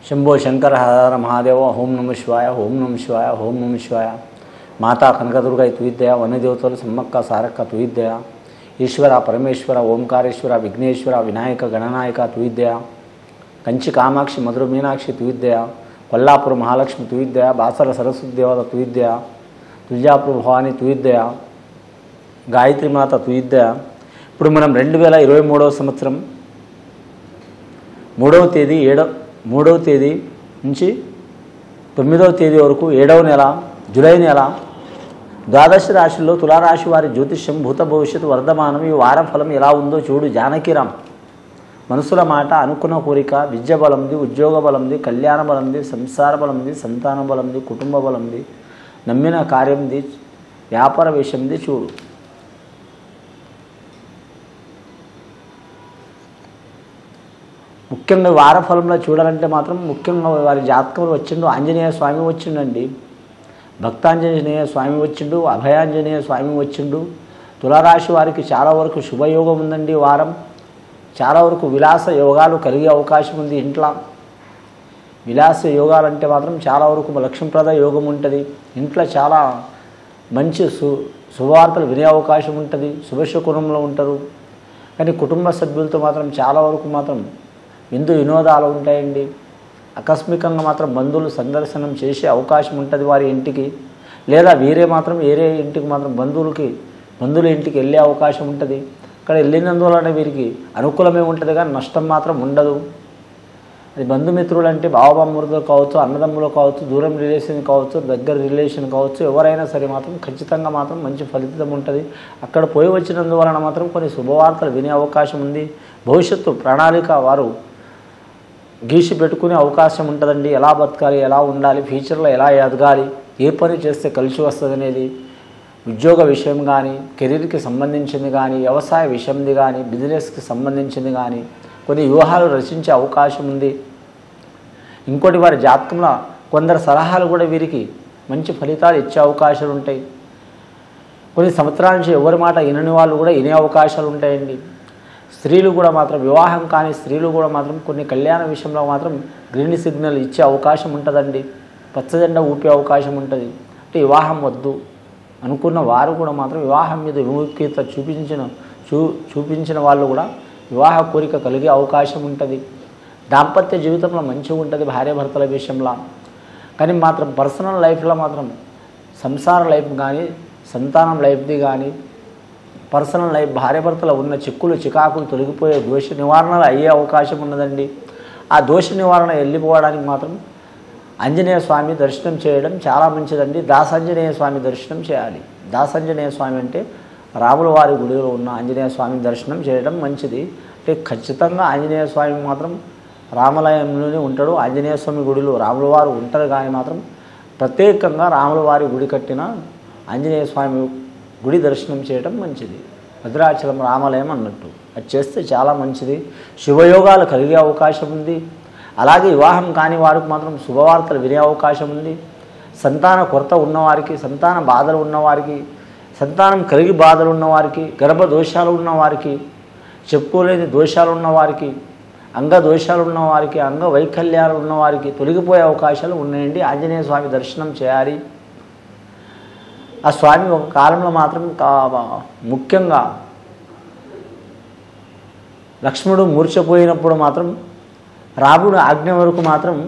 శంభో శంకర హర మహాదేవ ఓం నమ శివాయ ఓం నమ శివాయ ఓం నమ శివాయ మాతా కనకదుర్గ తుయిద్దయ వనదేవతలు సమ్మక్క సారక్క తుయిద్దయ ఈశ్వర పరమేశ్వర ఓంకారేశ్వర విఘ్నేశ్వర వినాయక గణనాయక తుయిద్దయ కంచి కామాక్షి మధుర మీనాక్షి తుయిద్దయ కొల్లాపుర మహాలక్ష్మి తుయిద్దయ బాసర సరస్వతి దేవత తుయిద్దయ తుల్జాపుర భవాని తుయిద్దయ గాయత్రి మాత తుయిద్దయ ఇప్పుడు మనం రెండు వేల ఇరవై మూడవ సంవత్సరం మూడవ తేదీ ఏడవ మూడవ తేదీ నుంచి తొమ్మిదవ తేదీ వరకు ఏడవ నెల జూలై నెల ద్వాదశ రాశుల్లో తులారాశి వారి జ్యోతిష్యం భూత భవిష్యత్తు వర్ధమానం ఈ వారం ఫలం ఎలా ఉందో చూడు జానకిరామ్ మనసుల మాట అనుకున్న కోరిక విద్య బలంది ఉద్యోగ బలంది కళ్యాణ బలంది సంసార బలంది సంతాన బలంది కుటుంబ బలంది నమ్మిన కార్యంది వ్యాపార విషయంది చూడు ముఖ్యంగా వార ఫలంలో చూడాలంటే మాత్రం ముఖ్యంగా వారి జాతకంలో వచ్చిండు ఆంజనేయ స్వామి వచ్చిండండి భక్తాంజనేయ స్వామి వచ్చిండు అభయాంజనేయ స్వామి వచ్చిండు తులారాశి వారికి చాలా వరకు శుభయోగం ఉందండి ఈ వారం చాలా వరకు విలాస యోగాలు కలిగే అవకాశం ఉంది ఇంట్లో విలాస యోగాలు అంటే మాత్రం చాలా వరకు లక్ష్మీప్రద యోగం ఉంటుంది ఇంట్లో చాలా మంచి సు శుభవార్తలు వినే అవకాశం ఉంటుంది శుభశకునంలో ఉంటారు కానీ కుటుంబ సభ్యులతో మాత్రం చాలా వరకు మాత్రం విందు వినోదాలు ఉంటాయండి ఆకస్మికంగా మాత్రం బంధువులు సందర్శనం చేసే అవకాశం ఉంటుంది వారి ఇంటికి లేదా వేరే మాత్రం వేరే ఇంటికి మాత్రం బంధువులకి బంధువుల ఇంటికి వెళ్ళే అవకాశం ఉంటుంది అక్కడ వెళ్ళినందువలన వీరికి అనుకూలమే ఉంటుంది కానీ నష్టం మాత్రం ఉండదు అది బంధుమిత్రులు అంటే బావబామ్మరులు కావచ్చు అన్నదమ్ములు కావచ్చు దూరం రిలేషన్ కావచ్చు దగ్గర రిలేషన్ కావచ్చు ఎవరైనా సరే మాత్రం ఖచ్చితంగా మాత్రం మంచి ఫలితం ఉంటుంది అక్కడ పోయి వచ్చినందువలన మాత్రం కొన్ని శుభవార్తలు వినే అవకాశం ఉంది భవిష్యత్తు ప్రణాళిక వారు గీసి పెట్టుకునే అవకాశం ఉంటుందండి ఎలా బతకాలి ఎలా ఉండాలి ఫ్యూచర్లో ఎలా ఎదగాలి ఏ పని చేస్తే కలిసి వస్తుంది అనేది ఉద్యోగ విషయం కానీ కెరీర్కి సంబంధించింది కానీ వ్యవసాయ విషయంది కానీ బిజినెస్కి సంబంధించింది కానీ కొన్ని వ్యూహాలు రచించే అవకాశం ఉంది ఇంకోటి వారి జాతకంలో కొందరు సలహాలు కూడా వీరికి మంచి ఫలితాలు ఇచ్చే అవకాశాలు ఉంటాయి కొన్ని సంవత్సరాల నుంచి ఎవరి మాట వినని వాళ్ళు కూడా వినే అవకాశాలు ఉంటాయండి స్త్రీలు కూడా మాత్రం వివాహం కాని స్త్రీలు కూడా మాత్రం కొన్ని కళ్యాణ విషయంలో మాత్రం గ్రీన్ సిగ్నల్ ఇచ్చే అవకాశం ఉంటుందండి పచ్చజెండా ఊపే అవకాశం ఉంటుంది అంటే వివాహం వద్దు అనుకున్న వారు కూడా మాత్రం వివాహం మీద విముఖ్యత చూపించిన చూ చూపించిన వాళ్ళు కూడా వివాహ కోరిక కలిగే అవకాశం ఉంటుంది దాంపత్య జీవితంలో మంచిగా ఉంటుంది భార్యాభర్తల విషయంలో కానీ మాత్రం పర్సనల్ లైఫ్లో మాత్రం సంసార లైఫ్ కానీ సంతానం లైఫ్ది కానీ పర్సనల్ లైఫ్ భార్యాభర్తలో ఉన్న చిక్కులు చికాకులు తొలగిపోయే దోష నివారణలు అయ్యే అవకాశం ఉన్నదండి ఆ దోష నివారణ వెళ్ళిపోవడానికి మాత్రం ఆంజనేయ స్వామి దర్శనం చేయడం చాలా మంచిదండి దాసాంజనేయ స్వామి దర్శనం చేయాలి దాసాంజనేయ స్వామి అంటే రాముల వారి గుడిలో ఉన్న ఆంజనేయ స్వామి దర్శనం చేయడం మంచిది అంటే ఖచ్చితంగా ఆంజనేయ స్వామి మాత్రం రామాలయంలోనే ఉంటాడు ఆంజనేయ స్వామి గుడిలో రాముల వారు ఉంటారు కానీ మాత్రం ప్రత్యేకంగా రాముల వారి గుడి కట్టిన ఆంజనేయ స్వామి గుడి దర్శనం చేయడం మంచిది భద్రాచలం రామాలయం అన్నట్టు అది చేస్తే చాలా మంచిది శుభయోగాలు కలిగే అవకాశం ఉంది అలాగే వివాహం కాని వారికి మాత్రం శుభవార్తలు వినే అవకాశం ఉంది సంతాన కొరత ఉన్నవారికి సంతాన బాధలు ఉన్నవారికి సంతానం కలిగి బాధలు ఉన్నవారికి గర్భ దోషాలు ఉన్నవారికి చెప్పుకోలేని దోషాలు ఉన్నవారికి అంగ దోషాలు ఉన్నవారికి అంగ వైకల్యాలు ఉన్నవారికి తొలగిపోయే అవకాశాలు ఉన్నాయండి ఆంజనేయ స్వామి దర్శనం చేయాలి ఆ స్వామి ఒక కాలంలో మాత్రం కా- ముఖ్యంగా లక్ష్మణుడు మూర్చపోయినప్పుడు మాత్రం రాముడు ఆజ్ఞ వరకు మాత్రం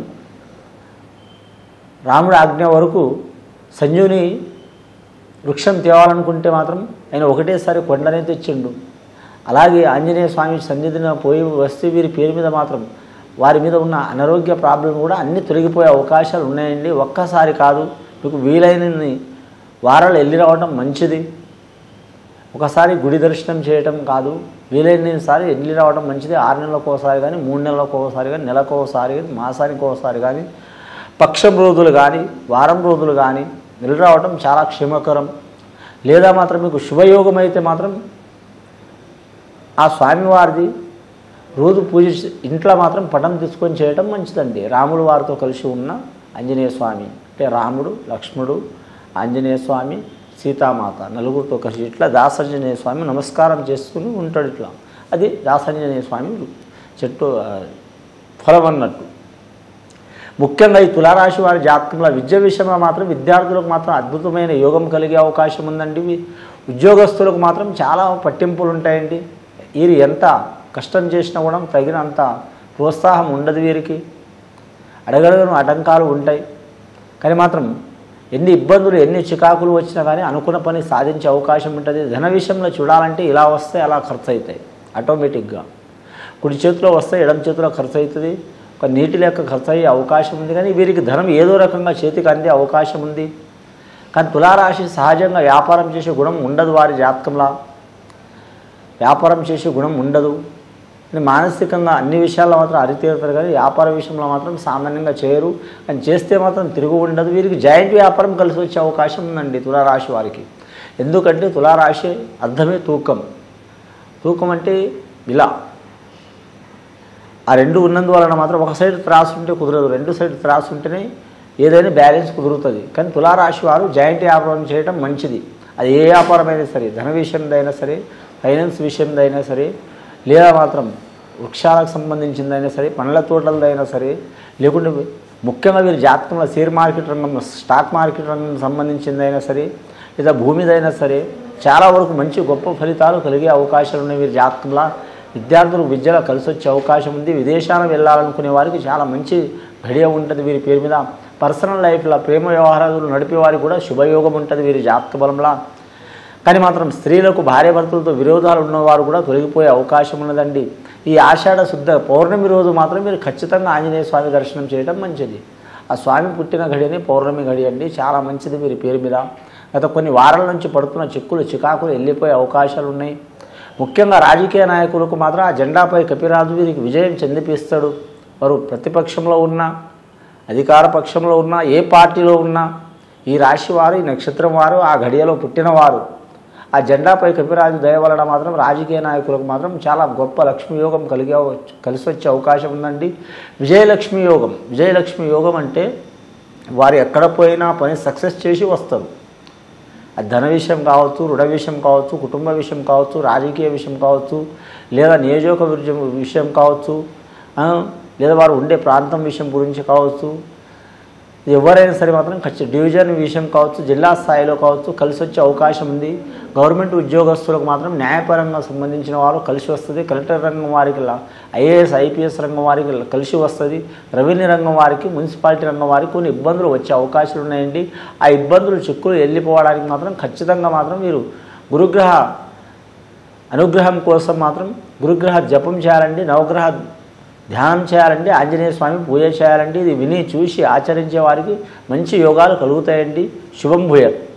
రాముడు ఆజ్ఞ వరకు సంజుని వృక్షం తేవాలనుకుంటే మాత్రం ఆయన ఒకటేసారి కొండనే తెచ్చిండు అలాగే ఆంజనేయ స్వామి సన్నిధిన పోయి వస్తే వీరి పేరు మీద మాత్రం వారి మీద ఉన్న అనారోగ్య ప్రాబ్లం కూడా అన్నీ తొలగిపోయే అవకాశాలు ఉన్నాయండి ఒక్కసారి కాదు మీకు వీలైనన్ని వారాలు వెళ్ళి రావడం మంచిది ఒకసారి గుడి దర్శనం చేయటం కాదు వీలైనసారి వెళ్ళి రావడం మంచిది ఆరు నెలలకు ఒకసారి కానీ మూడు నెలలకు ఒకసారి కానీ నెలకు ఒకసారి కానీ మాసానికి ఒకసారి కానీ పక్షం రోజులు కానీ వారం రోజులు కానీ వెళ్ళి రావడం చాలా క్షేమకరం లేదా మాత్రం మీకు శుభయోగం అయితే మాత్రం ఆ స్వామివారిది రోజు పూజ చే- ఇంట్లో మాత్రం పటం తీసుకొని చేయటం మంచిదండి రాముడు వారితో కలిసి ఉన్న ఆంజనేయ స్వామి అంటే రాముడు లక్ష్మణుడు ఆంజనేయ స్వామి సీతామాత నలుగురితో కలిసి ఇట్లా దాసాంజనేయ స్వామి నమస్కారం చేసుకుని ఉంటాడు ఇట్లా అది దాసాంజనేయ స్వామి చెట్టు ఆ, ఫలం అన్నట్టు ముఖ్యంగా ఈ తులారాశి వారి జాతకంలో విద్య విషయంలో మాత్రం విద్యార్థులకు మాత్రం అద్భుతమైన యోగం కలిగే అవకాశం ఉందండి వి- ఉద్యోగస్తులకు మాత్రం చాలా పట్టింపులు ఉంటాయండి వీరు ఎంత కష్టం చేసినా కూడా తగినంత ప్రోత్సాహం ఉండదు వీరికి అడగడగను ఆటంకాలు ఉంటాయి కానీ మాత్రం ఎన్ని ఇబ్బందులు ఎన్ని చికాకులు వచ్చినా కానీ అనుకున్న పని సాధించే అవకాశం ఉంటుంది ధన విషయంలో చూడాలంటే ఇలా వస్తే అలా ఖర్చు అవుతాయి ఆటోమేటిక్గా కుడి చేతిలో వస్తే ఎడమ చేతిలో ఖర్చు అవుతుంది ఒక నీటి లెక్క ఖర్చు అయ్యే అవకాశం ఉంది కానీ వీరికి ధనం ఏదో రకంగా చేతికి అందే అవకాశం ఉంది కానీ తులారాశి సహజంగా వ్యాపారం చేసే గుణం ఉండదు వారి జాతకంలా వ్యాపారం చేసే గుణం ఉండదు కానీ మానసికంగా అన్ని విషయాల్లో మాత్రం అరితేరుతారు కానీ వ్యాపార విషయంలో మాత్రం సామాన్యంగా చేయరు కానీ చేస్తే మాత్రం తిరుగు ఉండదు వీరికి జాయింట్ వ్యాపారం కలిసి వచ్చే అవకాశం ఉందండి తులారాశి వారికి ఎందుకంటే తులారాశి అర్థమే తూకం తూకం అంటే ఇలా ఆ రెండు ఉన్నందువలన మాత్రం ఒక సైడ్ త్రాసు ఉంటే కుదరదు రెండు సైడ్ త్రాసు ఉంటేనే ఏదైనా బ్యాలెన్స్ కుదురుతుంది కానీ తులారాశి వారు జాయింట్ వ్యాపారం చేయడం మంచిది అది ఏ వ్యాపారమైనా సరే ధన విషయందైనా సరే ఫైనాన్స్ విషయందైనా సరే లేదా మాత్రం వృక్షాలకు సంబంధించిందైనా సరే పండ్ల తోటలదైనా సరే లేకుంటే ముఖ్యంగా వీరి జాతకంలో షేర్ మార్కెట్ రంగం స్టాక్ మార్కెట్ రంగం సంబంధించిందైనా సరే లేదా భూమిదైనా సరే చాలా వరకు మంచి గొప్ప ఫలితాలు కలిగే అవకాశాలు ఉన్నాయి వీరి జాతకంలో విద్యార్థులు విద్యలో కలిసి వచ్చే అవకాశం ఉంది విదేశాలు వెళ్ళాలనుకునే వారికి చాలా మంచి గడియ ఉంటుంది వీరి పేరు మీద పర్సనల్ లైఫ్లో ప్రేమ వ్యవహారాలు నడిపే వారికి కూడా శుభయోగం ఉంటుంది వీరి జాతక బలంలో కానీ మాత్రం స్త్రీలకు భార్యాభర్తలతో విరోధాలు ఉన్నవారు కూడా తొలగిపోయే అవకాశం ఉన్నదండి ఈ ఆషాఢ శుద్ధ పౌర్ణమి రోజు మాత్రం మీరు ఖచ్చితంగా ఆంజనేయ స్వామి దర్శనం చేయడం మంచిది ఆ స్వామి పుట్టిన గడియని పౌర్ణమి గడి అండి చాలా మంచిది వీరి పేరు మీద గత కొన్ని వారాల నుంచి పడుతున్న చిక్కులు చికాకులు వెళ్ళిపోయే అవకాశాలు ఉన్నాయి ముఖ్యంగా రాజకీయ నాయకులకు మాత్రం ఆ జెండాపై కపిరాజు వీరికి విజయం చెందిపిస్తాడు వారు ప్రతిపక్షంలో ఉన్నా అధికార పక్షంలో ఉన్నా ఏ పార్టీలో ఉన్నా ఈ రాశి వారు ఈ నక్షత్రం వారు ఆ ఘడియలో పుట్టినవారు ఆ జెండాపై కపిరాజు దయ వలన మాత్రం రాజకీయ నాయకులకు మాత్రం చాలా గొప్ప లక్ష్మీ యోగం కలిగే కలిసి వచ్చే అవకాశం ఉందండి విజయలక్ష్మి యోగం విజయలక్ష్మి యోగం అంటే వారు ఎక్కడ పోయినా పని సక్సెస్ చేసి వస్తారు అది ధన విషయం కావచ్చు రుణ విషయం కావచ్చు కుటుంబ విషయం కావచ్చు రాజకీయ విషయం కావచ్చు లేదా నియోజక విషయం కావచ్చు ఆ, లేదా వారు ఉండే ప్రాంతం విషయం గురించి కావచ్చు ఎవరైనా సరే మాత్రం ఖచ్చితంగా డివిజన్ విషయం కావచ్చు జిల్లా స్థాయిలో కావచ్చు కలిసి వచ్చే అవకాశం ఉంది గవర్నమెంట్ ఉద్యోగస్తులకు మాత్రం న్యాయపరంగా సంబంధించిన వారు కలిసి వస్తుంది కలెక్టర్ రంగం వారికి ఐఏఎస్ ఐపీఎస్ రంగం వారికి కలిసి వస్తుంది రెవెన్యూ రంగం వారికి మున్సిపాలిటీ రంగం వారికి కొన్ని ఇబ్బందులు వచ్చే అవకాశాలు ఉన్నాయండి ఆ ఇబ్బందులు చిక్కులు వెళ్ళిపోవడానికి మాత్రం ఖచ్చితంగా మాత్రం మీరు గురుగ్రహ అనుగ్రహం కోసం మాత్రం గురుగ్రహ జపం చేయాలండి నవగ్రహ ధ్యానం చేయాలండి ఆంజనేయ స్వామి పూజ చేయాలండి ఇది విని చూసి ఆచరించే వారికి మంచి యోగాలు కలుగుతాయండి శుభం భూయత్